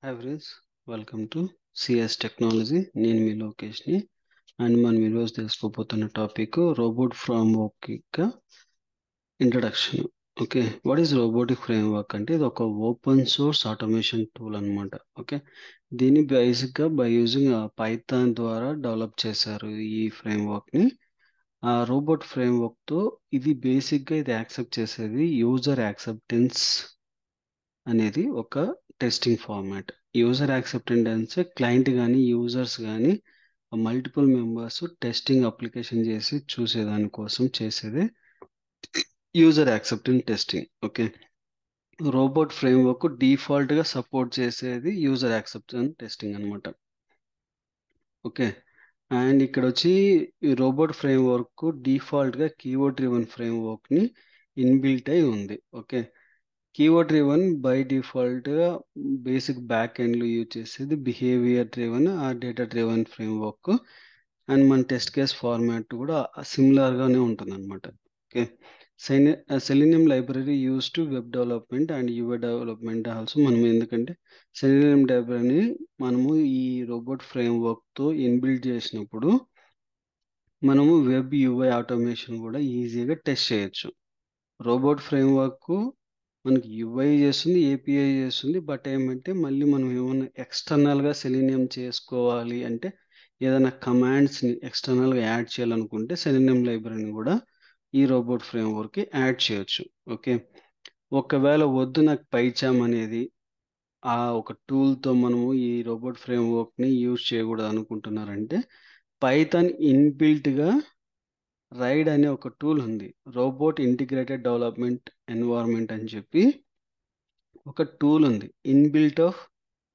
hi friends welcome to CS technology నేను మీ లోకేష్ని అండ్ మనం ఈరోజు తెలుసుకోబోతున్న టాపిక్ రోబోట్ ఫ్రేమ్వర్క్ యొక్క introduction okay what is robotic framework అంటే ఇది ఒక ఓపెన్ సోర్స్ ఆటోమేషన్ టూల్ అనమాట ఓకే దీన్ని బేసిక్గా బై యూజింగ్ పైథాన్ ద్వారా డెవలప్ చేశారు ఈ ఫ్రేమ్వర్క్ని ఆ రోబోట్ ఫ్రేమ్వర్క్తో ఇది బేసిక్గా ఇది యాక్సెప్ట్ చేసేది యూజర్ యాక్సెప్టెన్స్ అనేది ఒక testing format user acceptance client కానీ యూజర్స్ కానీ మల్టిపుల్ మెంబర్స్ టెస్టింగ్ అప్లికేషన్ చేసి చూసేదాని కోసం చేసేదే user acceptance testing okay robot framework డిఫాల్ట్గా సపోర్ట్ చేసేది యూజర్ యాక్సెప్టెన్స్ టెస్టింగ్ అనమాట ఓకే అండ్ ఇక్కడ వచ్చి ఈ రోబోట్ ఫ్రేమ్వర్క్ డిఫాల్ట్గా కీవర్డ్ డ్రివన్ ఫ్రేమ్వర్క్ని ఇన్బిల్ట్ అయి ఉంది ఓకే కీవర్డ్ డ్రివన్ బై డిఫాల్ట్గా బేసిక్ బ్యాక్ ఎండ్లో యూజ్ చేసేది బిహేవియర్ డ్రివన్ ఆ డేటా డ్రివన్ ఫ్రేమ్వర్క్ అండ్ మన టెస్ట్ కేస్ ఫార్మాట్ కూడా సిమిలర్గానే ఉంటుంది అనమాట okay selenium library use to web development and UA development also మనం ఎందుకంటే సెలినియం లైబ్రరీని మనము ఈ రోబోట్ ఫ్రేమ్వర్క్తో ఇన్బిల్డ్ చేసినప్పుడు మనము వెబ్ యూఐ ఆటోమేషన్ కూడా ఈజీగా టెస్ట్ చేయొచ్చు రోబోట్ ఫ్రేమ్వర్క్ మనకి యూఐ చేస్తుంది ఏపీఐ చేస్తుంది బట్ ఏమంటే మళ్ళీ మనం ఏమైనా ఎక్స్టర్నల్గా సెలినియం చేసుకోవాలి అంటే ఏదైనా కమాండ్స్ని ఎక్స్టర్నల్గా యాడ్ చేయాలనుకుంటే సెలినియం లైబ్రరీని కూడా ఈ రోబోట్ ఫ్రేమ్వర్క్కి యాడ్ చేయొచ్చు ఓకే ఒకవేళ వద్దు నాకు పైచామ్ అనేది ఆ ఒక టూల్తో మనము ఈ రోబోట్ ఫ్రేమ్వర్క్ని యూజ్ చేయకూడదు అనుకుంటున్నారంటే పైథాన్ ఇన్బిల్ట్గా రైడ్ అనే ఒక టూల్ ఉంది రోబోట్ ఇంటిగ్రేటెడ్ డెవలప్మెంట్ ఎన్వైర్న్మెంట్ అని చెప్పి ఒక టూల్ ఉంది inbuilt of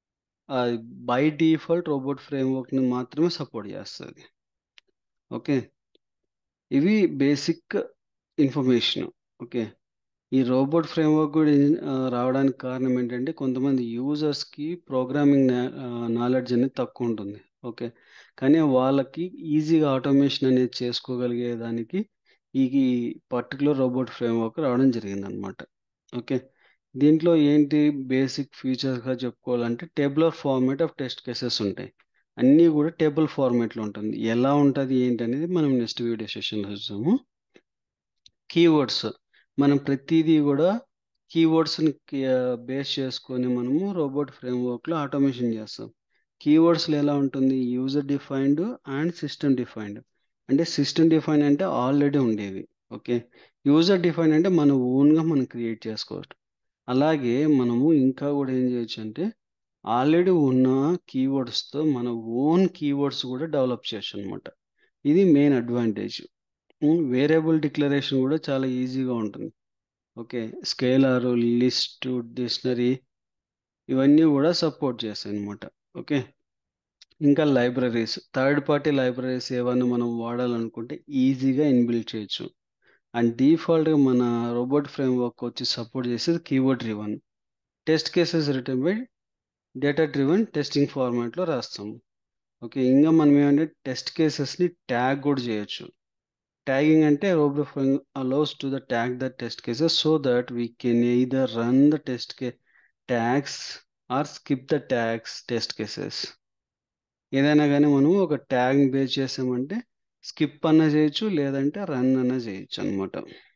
by default robot ఫ్రేమ్వర్క్ని మాత్రమే సపోర్ట్ చేస్తుంది ఓకే ఇవి బేసిక్ ఇన్ఫర్మేషన్ ఓకే ఈ రోబోట్ ఫ్రేమ్వర్క్ కూడా రావడానికి కారణం ఏంటంటే కొంతమంది యూజర్స్కి ప్రోగ్రామింగ్ నాలెడ్జ్ అనేది తక్కువ ఉంటుంది ఓకే కానీ వాళ్ళకి ఈజీగా ఆటోమేషన్ అనేది చేసుకోగలిగే దానికి ఈ పర్టికులర్ రోబోట్ ఫ్రేమ్వర్క్ రావడం జరిగింది అనమాట ఓకే దీంట్లో ఏంటి బేసిక్ ఫీచర్స్గా చెప్పుకోవాలంటే tabular format of test cases ఉంటాయి అన్నీ కూడా టేబుల్ ఫార్మేట్లో ఉంటుంది ఎలా ఉంటుంది ఏంటి అనేది మనం నెక్స్ట్ వీడియో సెషన్లో చూసాము కీవర్డ్స్ మనం ప్రతిదీ కూడా కీవర్డ్స్ని బేస్ చేసుకొని మనము రోబోట్ ఫ్రేమ్వర్క్లో ఆటోమేషన్ చేస్తాం కీవర్డ్స్లో ఎలా ఉంటుంది user defined and system defined అంటే సిస్టమ్ డిఫైన్ అంటే ఆల్రెడీ ఉండేవి ఓకే యూజర్ డిఫైన్ అంటే మన ఓన్గా మనం క్రియేట్ చేసుకోవచ్చు అలాగే మనము ఇంకా కూడా ఏం చేయొచ్చు అంటే ఆల్రెడీ ఉన్న కీవర్డ్స్తో మన ఓన్ కీవర్డ్స్ కూడా డెవలప్ చేయొచ్చు అనమాట ఇది మెయిన్ అడ్వాంటేజ్ వేరియబుల్ డిక్లరేషన్ కూడా చాలా ఈజీగా ఉంటుంది ఓకే స్కేలార్ లిస్ట్ డిక్షనరీ ఇవన్నీ కూడా సపోర్ట్ చేస్తాయి అనమాట ఓకే ఇంకా లైబ్రరీస్ థర్డ్ పార్టీ లైబ్రరీస్ ఏమైనా మనం వాడాలనుకుంటే ఈజీగా ఇన్బిల్డ్ చేయొచ్చు అండ్ డిఫాల్ట్గా మన రోబోట్ ఫ్రేమ్వర్క్ వచ్చి సపోర్ట్ చేసేది keyword driven test cases return by data driven testing ఫార్మాట్లో రాస్తాము ఓకే ఇంకా మనం ఏమంటే టెస్ట్ కేసెస్ని ట్యాగ్ కూడా చేయొచ్చు ట్యాగింగ్ అంటే robot frame allows to the tag the test cases so that we can either run the test K tags or skip the tags test cases ఏదైనా కానీ మనం ఒక ట్యాగ్ బేస్ చేసామంటే స్కిప్ అన్న చేయొచ్చు లేదంటే రన్ అన్న చేయొచ్చు అనమాట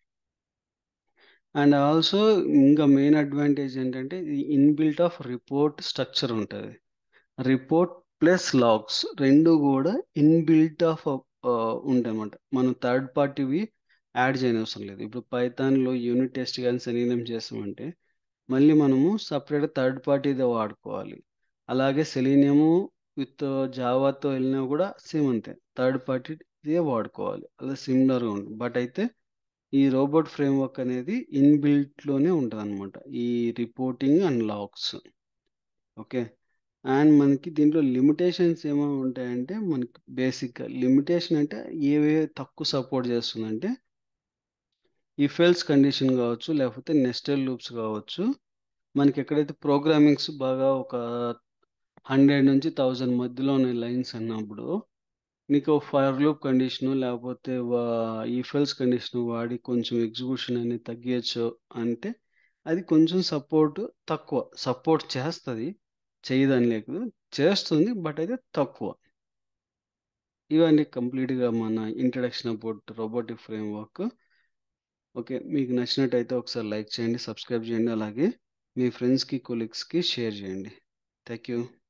అండ్ ఆల్సో ఇంకా మెయిన్ అడ్వాంటేజ్ ఏంటంటే ఇన్బిల్ట్ ఆఫ్ రిపోర్ట్ స్ట్రక్చర్ ఉంటుంది రిపోర్ట్ ప్లస్ లాగ్స్ రెండు కూడా ఇన్బిల్ట్ ఆఫ్ ఉంటాయి అన్నమాట మనం థర్డ్ పార్టీవి యాడ్ చేయనవసరం లేదు ఇప్పుడు పైథాన్లో యూనిట్ టెస్ట్ కానీ సెలీనం చేస్తామంటే మళ్ళీ మనము సపరేట్ థర్డ్ పార్టీదే వాడుకోవాలి అలాగే సెలీనియము విత్ జావాతో వెళ్ళినా కూడా సేమ్ అంతే థర్డ్ పార్టీ ఇదే వాడుకోవాలి అలా సిమిలర్గా ఉంటుంది బట్ అయితే ఈ రోబోట్ ఫ్రేమ్వర్క్ అనేది ఇన్బిల్ట్లోనే ఉంటుంది అనమాట ఈ reporting and logs okay and మనకి దీంట్లో లిమిటేషన్స్ ఏమైనా ఉంటాయంటే మనకి బేసిక్గా లిమిటేషన్ అంటే ఏవే తక్కువ సపోర్ట్ చేస్తుందంటే ఇఫెల్స్ కండిషన్ కావచ్చు లేకపోతే నెస్టెడ్ లూప్స్ కావచ్చు మనకి ఎక్కడైతే ప్రోగ్రామింగ్స్ బాగా ఒక హండ్రెడ్ నుంచి థౌజండ్ మధ్యలో ఉన్న లైన్స్ అన్నప్పుడు నీకు ఫైర్ లూప్ కండిషన్ లేకపోతే ఈఫెల్స్ కండిషన్ వాడి కొంచెం ఎగ్జిక్యూషన్ అనేది తగ్గించచ్చు అంటే అది కొంచెం సపోర్ట్ తక్కువ సపోర్ట్ చేస్తుంది చేయదని లేదు చేస్తుంది బట్ అయితే తక్కువ ఇవన్నీ కంప్లీట్గా మన introduction about robotic framework okay మీకు నచ్చినట్టయితే ఒకసారి లైక్ చేయండి సబ్స్క్రైబ్ చేయండి అలాగే మీ ఫ్రెండ్స్కి కొలీగ్స్కి షేర్ చేయండి థ్యాంక్ యూ